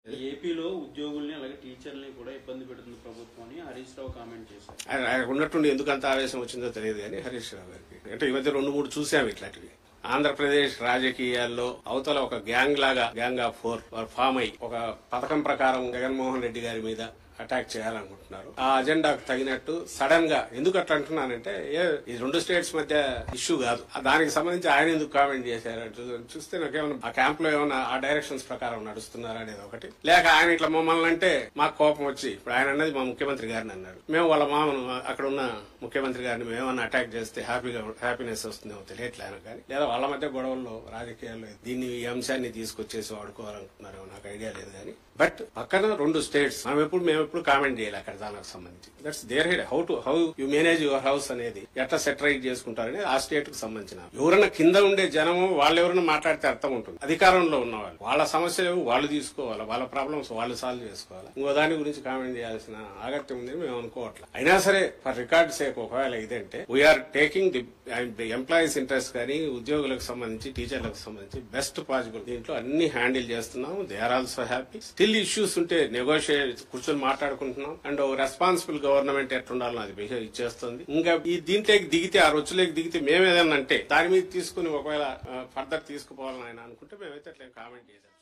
ఏపీలో ఉద్యోగుల్ని అలాగే టీచర్లని కూడా ఇబ్బంది పెడుతుంది ప్రభుత్వం అని హరీష్ రావు కామెంట్ చేశారు ఆయన ఆయన ఉన్నట్టుండి ఎందుకు అంత ఆవేశం వచ్చిందో తెలియదు కానీ హరీష్ రావు గారికి అంటే ఈ మధ్య రెండు మూడు చూసాం ఇట్లాంటివి ఆంధ్రప్రదేశ్ రాజకీయాల్లో అవతల ఒక గ్యాంగ్ లాగా గ్యాంగ్ ఆఫ్ ఫోర్ ఫామ్ అయి ఒక పథకం ప్రకారం జగన్మోహన్ రెడ్డి గారి మీద అటాక్ చేయాలనుకుంటున్నారు ఆ అజెండాకు తగినట్టు సడన్ గా ఎందుకు అట్లా అంటున్నానంటే ఏ ఈ రెండు స్టేట్స్ మధ్య ఇష్యూ కాదు ఆ దానికి సంబంధించి ఆయన ఎందుకు కామెంట్ చేశారు అంటే చూస్తే నాకేమన్నా ఆ క్యాంప్ లో ఏమన్నా ఆ డైరెక్షన్స్ ప్రకారం నడుస్తున్నారా అనేది ఒకటి లేక ఆయన ఇట్లా మమ్మల్ని అంటే మాకు కోపం వచ్చి ఇప్పుడు ఆయన అన్నది మా ముఖ్యమంత్రి గారిని అన్నారు మేము వాళ్ళ మామను అక్కడ ఉన్న ముఖ్యమంత్రి గారిని మేమన్నా అటాక్ చేస్తే హ్యాపీగా హ్యాపీనెస్ వస్తుందేమో తెలియట్లే ఆయన కానీ లేదా వాళ్ళ మధ్య గొడవల్లో రాజకీయాల్లో దీన్ని ఈ అంశాన్ని తీసుకొచ్చేసి వాడుకోవాలనుకుంటున్నారో నాకు ఐడియా లేదు కానీ బట్ పక్కన రెండు స్టేట్స్ మనం ఎప్పుడు మేము ఎప్పుడు కామెంట్ చేయాలి అక్కడ దానికి సంబంధించి that's there head how to how you manage your house అనేది ఎట్లా సెటరైట్ చేసుకుంటారనేది ఆ స్టేట్ కు సంబంధించిన ఎవరైనా కింద ఉండే జనము వాళ్ళు ఎవరైనా మాట్లాడితే అర్థం ఉంటుంది అధికారంలో ఉన్న వాళ్ళు వాళ్ళ సమస్యలు వాళ్ళు తీసుకోవాలి వాళ్ళ ప్రాబ్లమ్స్ వాళ్ళు సాల్వ్ చేసుకోవాలి ఇంకో దాని గురించి కామెంట్ చేయాల్సిన ఆగత్యం ఉంది మేము అనుకోవట్లేదు అయినా సరే ఫర్ రికార్డ్ సేక్ ఒకవేళ ఇదంటే we're taking the employees interest కానీ ఉద్యోగులకు సంబంధించి టీచర్లకు సంబంధించి బెస్ట్ పాసిబుల్ దీంట్లో అన్ని హ్యాండిల్ చేస్తున్నాం they are also happy still issues ఉంటే నెగోషియేట్ కూర్చొని మాట్లాడుకుంటున్నాం అండ్ రెస్పాన్సిబుల్ గవర్నమెంట్ ఎట్లుండాలో అది బిహేవ్ ఇచ్చేస్తుంది ఇంకా ఈ దీంట్లోకి దిగితే ఆ రొచ్చులోకి దిగితే మేము ఏదన్నా అంటే దాని మీద తీసుకుని ఒకవేళ ఫర్దర్ తీసుకుపోవాలని ఆయన అనుకుంటే మేమైతే అట్లా కామెంట్ చేశాం